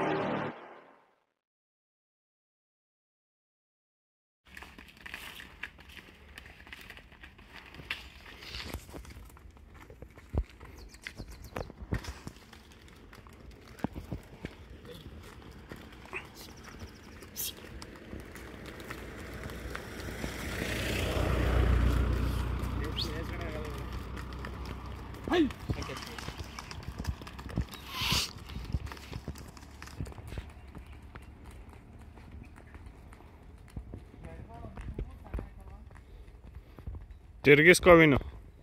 ತಿರ್ಗಿಸ್ಕೋ ವಿನು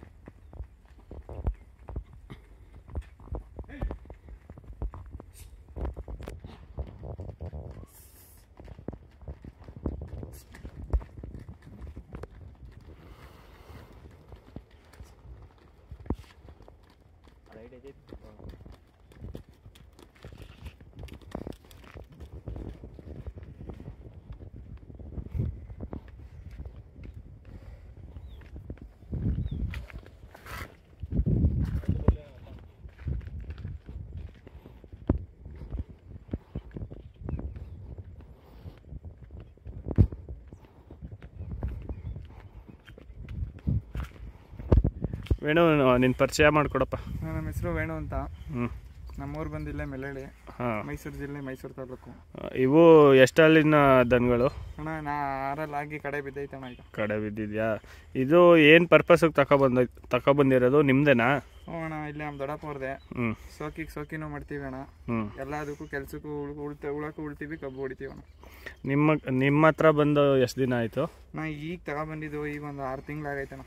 ವೇಣು ನಿನ್ನ ಪರಿಚಯ ಮಾಡಿಕೊಡಪ್ಪ ನಮ್ಮ ಹೆಸರು ವೇಣು ಅಂತ ಹ್ಞೂ ನಮ್ಮೂರು ಬಂದಿಲ್ಲೇ ಮೆಲ್ಲಳ್ಳಿ ಹಾಂ ಮೈಸೂರು ಜಿಲ್ಲೆ ಮೈಸೂರು ತಾಲೂಕು ಇವು ಎಷ್ಟಲ್ಲಿನ ದನಗಳು ಅಣ್ಣ ನಾ ಆರಲ್ಲಿ ಆಗಿ ಕಡೆ ಬಿದ್ದೈತಣ್ಣ ಈಗ ಕಡೆ ಬಿದ್ದಿದ್ಯಾ ಇದು ಏನು ಪರ್ಪಸ್ಗೆ ತಗೊಬಂದ ತಗೊಬಂದಿರೋದು ನಿಮ್ದೇನಾ ಹ್ಞೂ ಅಣ್ಣ ಇಲ್ಲೇ ನಮ್ಮ ದೊಡ್ಡಪ್ಪ ಅವ್ರದೆ ಹ್ಞೂ ಸೋಕಿಗೆ ಸೋಕಿನೂ ಮಾಡ್ತೀವಿ ಅಣ್ಣ ಹ್ಞೂ ಎಲ್ಲದಕ್ಕೂ ಕೆಲ್ಸಕ್ಕೂ ಉಳ್ ಉಳ್ತ ಉಳಕ್ಕೂ ಉಳ್ತೀವಿ ಕಬ್ಬು ಹೊಡಿತೀವಿ ಅಣ್ಣ ನಿಮ್ಮ ನಿಮ್ಮ ಹತ್ರ ಬಂದು ಎಷ್ಟು ದಿನ ಆಯಿತು ನಾ ಈಗ ತಗೊಬಂದಿದ್ದು ಈಗ ಒಂದು ಆರು ತಿಂಗಳಾಗೈತಣ್ಣ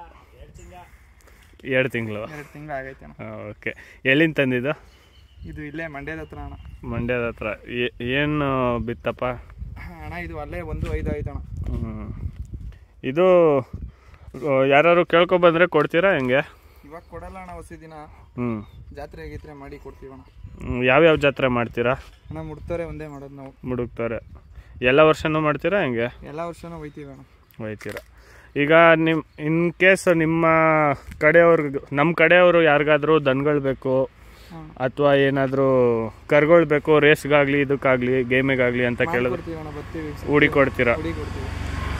ಎರಡು ತಿಂಗಳು ಎರಡು ತಿಂಗಳು ಆಗೈತೆ ಅಣ್ಣ ಓಕೆ ಎಲ್ಲಿಂದ ತಂದಿದ್ದು ಇದು ಇಲ್ಲೇ ಮಂಡ್ಯದ ಹತ್ರ ಅಣ್ಣ ಮಂಡ್ಯದ ಹತ್ರ ಏನು ಬಿತ್ತಪ್ಪ ಅಣ್ಣ ಇದು ಅಲ್ಲೇ ಒಂದು ಐದು ಆಯ್ತಣ್ಣ ಹ್ಮ್. ಇದು ಯಾರು ಕೇಳ್ಕೊಬಂದ್ರೆ ಕೊಡ್ತೀರಾ ಹೆಂಗೆ ಇವಾಗ ಕೊಡಲ್ಲ ಅಣ್ಣ ಹೊಸ ದಿನ ಹ್ಞೂ ಜಾತ್ರೆ ಆಗಿದ್ರೆ ಮಾಡಿ ಕೊಡ್ತೀವಿ ಅಣ್ಣ ಯಾವ್ಯಾವ ಜಾತ್ರೆ ಮಾಡ್ತೀರಾ ಅಣ್ಣ ಮುಡ್ತಾರೆ ಒಂದೇ ಮಾಡೋದು ನಾವು ಮುಡುಕ್ತಾರೆ ಎಲ್ಲ ವರ್ಷನೂ ಮಾಡ್ತೀರಾ ಹೆಂಗೆ ಎಲ್ಲ ವರ್ಷನೂ ಒಯ್ತೀವಿ ಅಣ್ಣ ಒಯ್ತೀರಾ ಈಗ ನಿಮ್ಮ ಇನ್ ಕೇಸ್ ನಿಮ್ಮ ಕಡೆಯವ್ರಿಗೆ ನಮ್ಮ ಕಡೆಯವರು ಯಾರಿಗಾದ್ರೂ ದನಗಳು ಬೇಕು ಹಾಂ ಅಥವಾ ಏನಾದರೂ ಕರ್ಗಳು ಬೇಕು ರೇಸ್ಗಾಗಲಿ ಇದಕ್ಕಾಗಲಿ ಗೇಮಿಗಾಗಲಿ ಅಂತ ಕೇಳಿದ್ರೆ ಕೊಡ್ತೀವಿ ಅಣ್ಣ ಬರ್ತೀವಿ ಹೂಡಿ ಕೊಡ್ತೀರಾ ಹುಡಿ ಕೊಡ್ತೀವಿ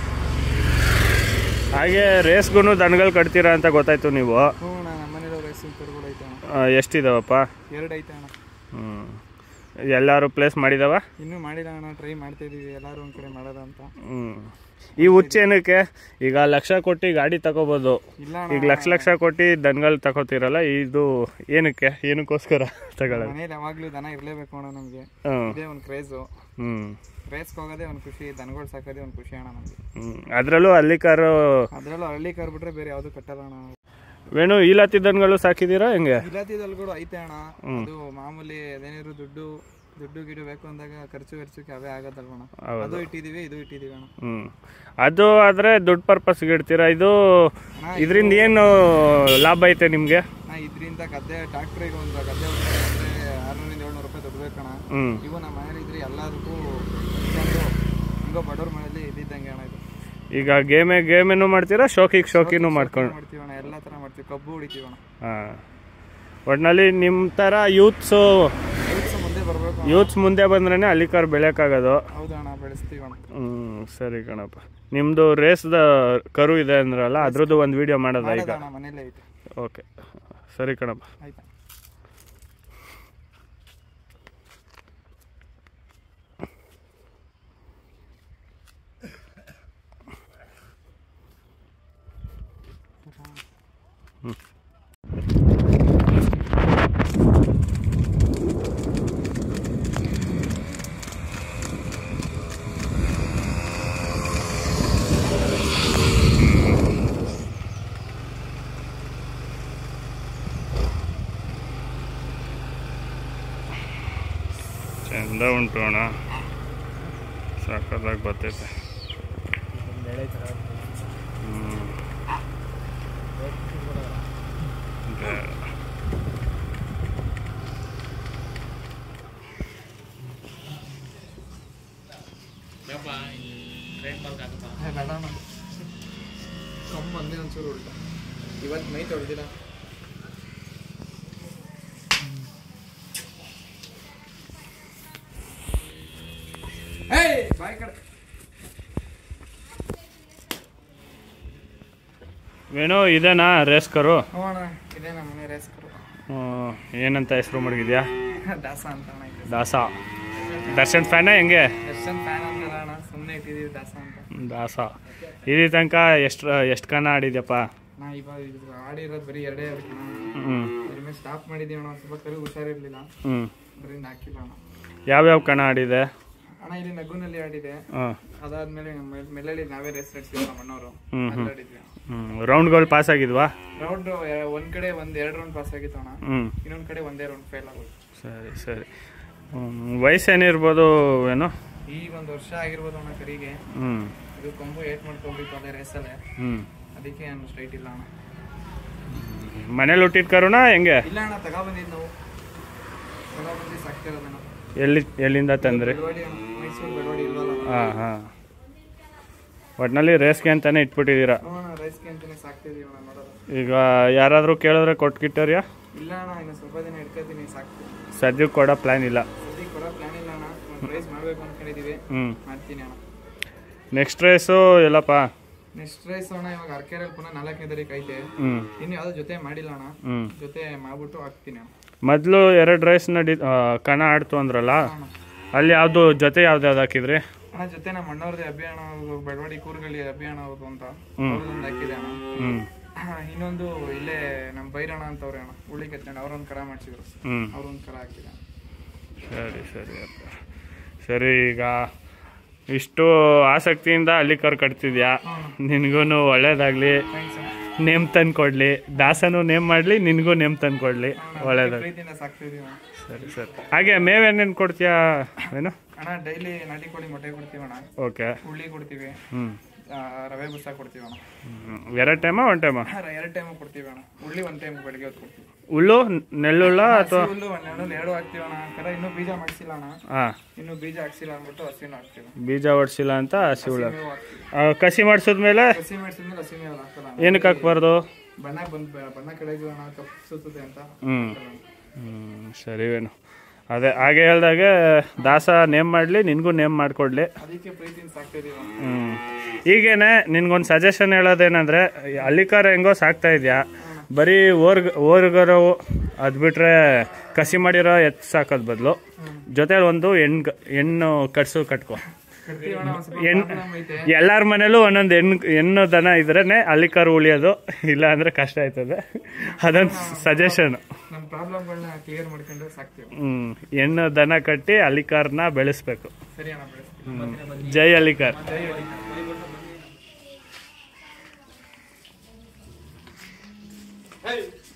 ಹಾಗೆ ರೇಸ್ಗೂ ದನಗಳು ಕಟ್ತೀರಾ ಅಂತ ಗೊತ್ತಾಯ್ತು ನೀವು ಹ್ಞೂ ಅಣ್ಣ ನಮ್ಮ ಮನೇಲಿ ರೇಸಿಂಗ್ ಕರ್ಗಳು ಐತೆ ಅಣ್ಣ ಆ, ಎಷ್ಟಿದಾವಪ್ಪ ಎರಡು ಐತೆ ಅಣ್ಣ ಹ್ಞೂ ಎಲ್ಲರೂ ಪ್ಲೇಸ್ ಮಾಡಿದಾವ ಇನ್ನೂ ಮಾಡಿಲ್ಲ ಅಣ್ಣ ಟ್ರೈ ಮಾಡ್ತಾ ಇದೀವಿ ಎಲ್ಲರೂ ಒಂದು ಕಡೆ ಮಾಡೋದ ಅಂತ ಹ್ಞೂ ಈ ಹುಚ್ಚೇನಕ್ಕೆ ಈಗ ಲಕ್ಷ ಕೊಟ್ಟು ಗಾಡಿ ತಗೋಬೋದು ಇಲ್ಲ ಈಗ ಅಣ್ಣ ಲಕ್ಷ ಲಕ್ಷ ಕೊಟ್ಟು ದನಗಳು ತಗೋತೀರಲ್ಲ ಇದು ಏನಕ್ಕೆ ಏನಕ್ಕೋಸ್ಕರ ತಗೊಳ್ಳೋದು ಮನೇಲಿ ಯಾವಾಗಲೂ ದನ ಇರಲೇಬೇಕು ಅಣ್ಣ ನಮಗೆ ಹ್ಞೂ ಇದೇ ಒಂದು ಕ್ರೇಜು ಹ್ಞೂ ರೇಸ್ಗೆ ಹೋಗೋದೇ ಒಂದು ಖುಷಿ ದನಗಳು ಸಾಕೋದೇ ಒಂದು ಖುಷಿ ಅಣ್ಣ ನಮಗೆ ಹ್ಞೂ ಅದರಲ್ಲೂ ಹಳ್ಳಿ ಕಾರು ಅದರಲ್ಲೂ ಹಳ್ಳಿ ಕಾರ್ ಬಿಟ್ರೆ ಬೇರೆ ಯಾವುದು ಕಟ್ಟಲ್ಲ ಅಣ್ಣ ವೇಣು ಈಲಾತಿ ದನಗಳು ಸಾಕಿದ್ದೀರಾ ಹೆಂಗೆ ಇಲಾತಿದಲ್ಲಿ ಕೂಡ ಐತೆ ಅಣ್ಣ ಅದು ಮಾಮೂಲಿ ಅದೇನಿದ್ರು ದುಡ್ಡು ದುಡ್ಡು ಗಿಡು ಬೇಕು ಅಂದಾಗ ಖರ್ಚು ವೆಚ್ಚಕ್ಕೆ ಅವೇ ಆಗೋದಲ್ವ ಅಣ್ಣ ಅದು ಇಟ್ಟಿದೀವಿ ಇದು ಇಟ್ಟಿದೀವಿ ಅಣ್ಣ ಹ್ಞೂ ಅದು ಆದರೆ ದುಡ್ಡು ಪರ್ಪಸ್ಗೆ ಇಡ್ತೀರಾ ಇದು ಇದರಿಂದ ಏನು ಲಾಭ ಐತೆ ನಿಮಗೆ ನಾ ಇದರಿಂದ ಗದ್ದೆ ಟ್ರಾಕ್ಟ್ರಿಗೆ ಒಂದು ಗದ್ದೆ ಹೊಡ್ಕೊಂಡ್ರೆ ಆರ್ನೂರಿಂದ ಏಳ್ನೂರು ರೂಪಾಯಿ ದುಡ್ಡು ಬೇಕಣ್ಣ ಹ್ಞೂ ಇವು ನಮ್ಮ ಮನೇಲಿ ಇದ್ರೆ ಎಲ್ಲದಕ್ಕೂ ಇಟ್ಕೊಂಡು ಹಿಂಗೋ ಬಡವ್ರ ಮನೇಲಿ ಇದ್ದಿದ್ದಂಗೆ ಅಣ್ಣ ಇದು ಈಗ ಗೇಮೆ ಗೇಮೇನು ಮಾಡ್ತೀರಾ ಶೋಕಿಗೆ ಶೋಕಿನೂ ಮಾಡ್ಕೊಂಡು ಮಾಡ್ತೀವಿ ಅಣ್ಣ ಎಲ್ಲ ಥರ ಮಾಡ್ತೀವಿ ಕಬ್ಬು ಹೊಡಿತೀವಿ ಅಣ್ಣ ಹಾಂ ಒಟ್ಟಿನಲ್ಲಿ ನಿಮ್ಮ ಥರ ಯೂತ್ಸು ರೈತ್ಸ್ ಮುಂದೆ ಬರಬೇಕು ಯೂತ್ಸ್ ಮುಂದೆ ಬಂದ್ರೇ ಹಳ್ಳಿ ಕಾರ್ ಬೆಳೆಯೋಕ್ಕಾಗೋದು ಹೌದು ಅಣ್ಣ ಬೆಳೆಸ್ತೀವಿ ಅಣ್ಣ ಹ್ಞೂ ಸರಿ ಕಣಪ್ಪ ನಿಮ್ಮದು ರೇಸ್ದ ಕರು ಇದೆ ಅಂದ್ರಲ್ಲ ಅದ್ರದ್ದು ಒಂದು ವಿಡಿಯೋ ಮಾಡೋದಾ ಈಗ ಮಾಡೋದು ಅಣ್ಣ ಮನೇಲೇ ಐತೆ ಓಕೆ ಸರಿ ಕಣಪ್ಪ ಆಯ್ತಾ ಚಂದ ಉಂಟು ಅಣ್ಣ ಸಕ್ಕತ್ತಾಗಿ ಬರ್ತೈತೆ ಹ್ಮ್. ಬೇ- ಬೇಡ ಅಣ್ಣ ಕಮ್ಮು ಒಂದೇ ಒಂಚೂರು ಉಲ್ಟ ಇವತ್ತು ಮೈ ತೊಳೆದಿಲ್ಲ ಬಾಯ್ ಕಡೆ ವೇಣು ಇದೇನಾ ರೇಸ್ ಕರು ಹ್ಞೂ ಅಣ್ಣ ಇದೇ ನಮ್ಮ ಮನೆ ರೇಸ್ ಕರು ಹ್ಮ್, ಏನಂತ ಹೆಸರು ಮಡಗಿದ್ಯಾ ದಾಸ ಅಂತ ಅಣ್ಣ ಇದು ದಾಸ ದರ್ಶನ್ ಫ್ಯಾನ ಹೆಂಗೆ ದರ್ಶನ್ ಫ್ಯಾನ್ ಅಂತಲ್ಲ ಅಣ್ಣ ಸುಮ್ಮನೆ ಇಟ್ಟಿದ್ದೀವಿ ದಾಸ ಅಂತ ದಾಸ ಇಲ್ಲಿ ತನಕ ಎಷ್ಟು ಎಷ್ಟು ಕಣ ಆಡಿದ್ಯಪ್ಪ ನಾ ಇವಾಗ ಇದು ಆಡಿರೋದು ಬರೀ ಎರಡೇ ಎರಡು ಕಣ ಹ್ಞೂ ಅದ್ರ ಮೇಲೆ ಸ್ಟಾಪ್ ಮಾಡಿದ್ದೀವಿ ಅಣ್ಣ ಸ್ವಲ್ಪ ಕರು ಹುಷಾರಿರ್ಲಿಲ್ಲ ಹ್ಞೂ ಅದರಿಂದ ಹಾಕಿಲ್ಲ ಅಣ್ಣ ಯಾವ್ಯಾವ ಕಣ ಆಡಿದೆ ಅಣ್ಣ ಇಲ್ಲಿ ನಗುನಲ್ಲಿ ಆಡಿದೆ ಹಾಂ ಅದಾದ್ಮೇಲೆ ನಮ್ಮ ಮೆಲ್ಲಳ್ಳಿ ನಾವೇ ರೇಸ್ ನಡೆಸಿದ್ವಿ ನಮ್ಮ ಅಣ್ಣವರು ಹ್ಮ್, ಹ್ಮ್. ಆಡಿದ್ವಿ ಹ್ಞೂ ರೌಂಡ್ಗಳು ಪಾಸ್ ಆಗಿದ್ವಾ ರೌಂಡ್ ಒಂದ್ ಕಡೆ ಒಂದ್ ಎರಡು ರೌಂಡ್ ಪಾಸ್ ಆಗಿತ್ತು ಅಣ್ಣ ಹ್ಞೂ ಇನ್ನೊಂದ್ ಕಡೆ ಒಂದೇ ರೌಂಡ್ ಫೇಲ್ ಆಗೋದು ಸರಿ ಸರಿ ಹ್ಮ್, ವಯಸ್ಸೇನಿರ್ಬೋದು ಏನು ಈಗ ಒಂದ್ ವರ್ಷ ಆಗಿರ್ಬೋದು ಅಣ್ಣ ಕರಿಗೆ ಹ್ಞೂ ಇದು ಕೊಂಬು ಏಟ್ ಮಾಡ್ಕೊಂಬಿತ್ತು ಅದೇ ರೇಸಲ್ಲೇ ಹ್ಞೂ ಅದಕ್ಕೆ ನಾನು ಸ್ಟ್ರೈಟ್ ಇಲ್ಲ ಅಣ್ಣ ಮನೇಲಿ ಹುಟ್ಟಿದ ಕರುನಾ ಹೆಂಗೆ ಇಲ್ಲ ಅಣ್ಣ ತಗೊಬಂದಿದ್ದು ನಾವು ತಗೊಬಂದು ಸಾಕ್ತಿರೋದು ನಾವು ಎಲ್ಲಿ ಎಲ್ಲಿಂದ ತಂದ್ರಿ ಬೆಳವಾಡಿ ಅಣ್ಣ ಮೈಸೂರು ಬೆಳವಾಡಿ ಇಲ್ವಲ್ಲ ಹಾಂ ಹಾಂ ಒಟ್ಟಿನಲ್ಲಿ ರೇಸ್ಗೆ ಅಂತಾನೆ ಇಟ್ಬಿಟ್ಟಿದ್ದೀರಾ ಹ್ಞೂ ಅಣ್ಣ ರೈಸ್ಗೆ ಅಂತಾನೆ ಸಾಕ್ತಿದೀವಿ ಅಣ್ಣ ನೋಡೋದು ಈಗ ಯಾರಾದರೂ ಕೇಳಿದ್ರೆ ಕೊಟ್ಕಿಟ್ಟರ್ಯಾ ಇಲ್ಲ ಅಣ್ಣ ಇನ್ನು ಸ್ವಲ್ಪ ದಿನ ಇಟ್ಕೊತೀನಿ ಸಾಕ್ತೀನಿ ಸದ್ಯಕ್ಕೆ ಕೊಡೋ ಪ್ಲ್ಯಾನ್ ಇಲ್ಲ ಸದ್ಯಕ್ಕೆ ಕೊಡೋ ಪ್ಲಾನ್ ಇಲ್ಲ ಅಣ್ಣ ಒಂದು ರೈಸ್ ಮಾಡ್ಬೇಕು ಅನ್ಕೊಂಡಿದೀವಿ ಹ್ಞೂ ಮಾಡ್ತೀನಿ ಅಣ್ಣ ನೆಕ್ಸ್ಟ್ ರೇಸು ಎಲ್ಲಪ್ಪ ನೆಕ್ಸ್ಟ್ ರೈಸ್ ಅಣ್ಣ ಇವಾಗ ಅರ್ಕೆರಲ್ಲಿ ಪುನಃ ನಾಲ್ಕನೇ ತಾರೀಕು ಐತೆ ಹ್ಞೂ ಇನ್ನು ಯಾವ್ದು ಜೊತೆ ಮಾಡಿಲ್ಲ ಅಣ್ಣ ಹ್ಞೂ ಜೊತೆ ಮಾಡ್ಬಿಟ್ಟು ಹಾಕ್ತೀನಿ ಅಣ್ಣ ಮೊದಲು ಎರಡು ರೇಸ್ ನಡಿ ಆ, ಕಣ ಆಡ್ತು ಅಂದ್ರಲ್ಲ ಅಣ್ಣ ಅಲ್ಲಿ ಯಾವುದು ಜೊತೆ ಯಾವ್ದು ಯಾವ್ದು ಹಾಕಿದ್ರಿ ಅಣ್ಣ ಜೊತೆ ನಮ್ಮ ಅಣ್ಣವ್ರದ್ದು ಅಭಿಯಾನ ಅವ್ರ್ದು ಬೆಳವಾಡಿ ಕೂರ್ಗಳಿ ಅಭಿಯಾನ ಅವ್ರದ್ದು ಅಂತ ಹ್ಮ್. ಅವ್ರದ್ದೊಂದು ಹಾಕಿದೆ ಅಣ್ಣ ಹ್ಞೂ ಇನ್ನೊಂದು ಇಲ್ಲೇ ನಮ್ಮ ಬೈರಣ್ಣ ಅಂತವ್ರೆ ಅಣ್ಣ ಉಳ್ಳಿ ಕತ್ಕೊಂಡು ಅವ್ರೊಂದು ಕರ ಮಾಡಿಸಿದ್ರು ಹ್ಞೂ ಅವ್ರೊಂದು ಕರ ಹಾಕಿದೆ ಅಣ್ಣ. ಸರಿ ಸರಿ ಅಪ್ಪ ಸರಿ ಈಗ ಇಷ್ಟು ಆಸಕ್ತಿಯಿಂದ ಅಲ್ಲಿ ಕರ್ ಕಟ್ತಿದ್ಯಾ ನಿನಗೂ ಒಳ್ಳೇದಾಗಲಿ ಥ್ಯಾಂಕ್ಸ್ ಅಣ್ಣ ನೇಮ್ ತಂದು ಕೊಡಲಿ ದಾಸನು ನೇಮ್ ಮಾಡಲಿ ನಿನಗೂ ನೇಮ್ ತಂದು ಕೊಡಲಿ ಒಳ್ಳೇದಾಗಲಿ ಪ್ರೀತಿಯಿಂದ ಸಾಕ್ತಿದೀವಿ ಅಣ್ಣ ಸರಿ ಸರಿ ಹಾಗೆ ಮೇವೇನೇನು ಕೊಡ್ತೀಯಾ ಏನು ಅಣ್ಣ ಡೈಲಿ ನಾಟಿ ಕೋಳಿ ಮೊಟ್ಟೆ ಕೊಡ್ತೀವಿ ಅಣ್ಣ ಓಕೆ ಉಳ್ಳಿ ಕೊಡ್ತೀವಿ ಹ್ಞೂ ಆ, ರವೆ ಬುಸ ಕೊಡ್ತೀವಿ ಅಣ್ಣ ಎರಡು ಟೈಮಾ ಒನ್ ಟೈಮಾ ಎರಡು ಟೈಮ್ ಕೊಡ್ತೀವಿ ಅಣ್ಣ ಉಳ್ಳಿ ಒಂದು ಟೈಮ್ ಬೆಳಿಗ್ಗೆ ಹೊತ್ತು ಕೊಡ್ತೀವಿ ಹುಲ್ಲು ನೆಲ್ಲುಳ್ಳ ಅಥವಾ ಹಸಿ ಹುಲ್ಲು ಒಂದೆರಡು ಎರಡು ಹಾಕ್ತೀವಿ ಅಣ್ಣ ಕರ ಇನ್ನೂ ಬೀಜ ಮಾಡಿಸಿಲ್ಲ ಅಣ್ಣ ಹಾಂ ಇನ್ನೂ ಬೀಜ ಹಾಕ್ಸಿಲ್ಲ ಅಂದ್ಬಿಟ್ಟು ಹಸಿನ ಹಾಕ್ತೀವಿ ಬೀಜ ಹೊಡ್ಸಿಲ್ಲ ಅಂತ ಹಸಿ ಹುಳ ಮೇವು ಹಾಕ್ತೀವಿ ಆ, ಕಸಿ ಮಾಡಿಸಿದ್ಮೇಲೆ ಹಸಿ ಮಾಡಿಸಿದ್ಮೇಲೆ ಹಸಿ ಮೇವು ಹಾಕಲ್ಲ ಅಣ್ಣ. ಏನಕ್ಕೆ ಹಾಕ್ಬಾರ್ದು ಬಣ್ಣ ಬಂದ್ ಬಣ್ಣ ಕೆಳಗೆ ಅಣ್ಣ ಕಪ್ಪು ಸುತ್ತದೆ ಅಂತ ಹ್ಞೂ ಹಾಕಲ್ಲ ಅಣ್ಣ. ಹ್ಞೂ ಸರಿವೇನು ಅದೇ ಹಾಗೆ ಹೇಳ್ದಾಗೆ ದಾಸ ನೇಮ್ ಮಾಡಲಿ ನಿನಗೂ ನೇಮ್ ಮಾಡಿಕೊಡ್ಲಿ ಅದಕ್ಕೆ ಪ್ರೀತಿಯಿಂದ ಸಾಕ್ತಿದೀವಿ ಅಣ್ಣ. ಹ್ಞೂ ಈಗೇನೆ ನಿನ್ಗೊಂದು ಸಜೆಷನ್ ಹೇಳೋದೇನಂದರೆ ಹಳ್ಳಿಕಾರ ಹೆಂಗೋ ಸಾಕ್ತಾ ಇದೆಯಾ ಬರೀ ಓರ್ಗ ಓರ್ಗರು ಅದು ಬಿಟ್ರೆ ಕಸಿ ಮಾಡಿರೋ ಎತ್ತು ಸಾಕೋದ್ ಬದಲು ಜೊತೆಲಿ ಒಂದು ಹೆಣ್ಣು ಹೆಣ್ಣು ಕಟ್ಸು ಕಟ್ಕೊ ಕಟ್ತೀವಿ ಅಣ್ಣ, ಒಂದ್ ಸ್ವಲ್ಪ ಹೆಣ್ problem ಐತೆ ಎಲ್ಲಾರ ಮನೇಲೂ ಒಂದೊಂದು ಹೆಣ್ಣು ಹೆಣ್ಣು ದನ ಇದ್ರೇ ಅಲ್ಲಿ ಕಾರು ಉಳಿಯೋದು ಇಲ್ಲ ಅಂದ್ರೆ ಕಷ್ಟ ಆಯ್ತದೆ ಅದೊಂದು ಸಜೆಷನ್ ನಮ್ಮ ಪ್ರಾಬ್ಲಮ್ಗಳನ್ನ ಕ್ಲಿಯರ್ ಮಾಡ್ಕೊಂಡು ಸಾಕ್ತೀವಿ ಹ್ಮ್ ಹೆಣ್ಣು ದನ ಕಟ್ಟಿ ಅಲಿಕಾರ್ನ ಬೆಳೆಸ್ಬೇಕು ಸರಿ ಅಣ್ಣ ಬೆಳೆಸ್ತೀವಿ ಜೈ ಅಲಿಕಾರ್ ಜೈ ಹರಿ.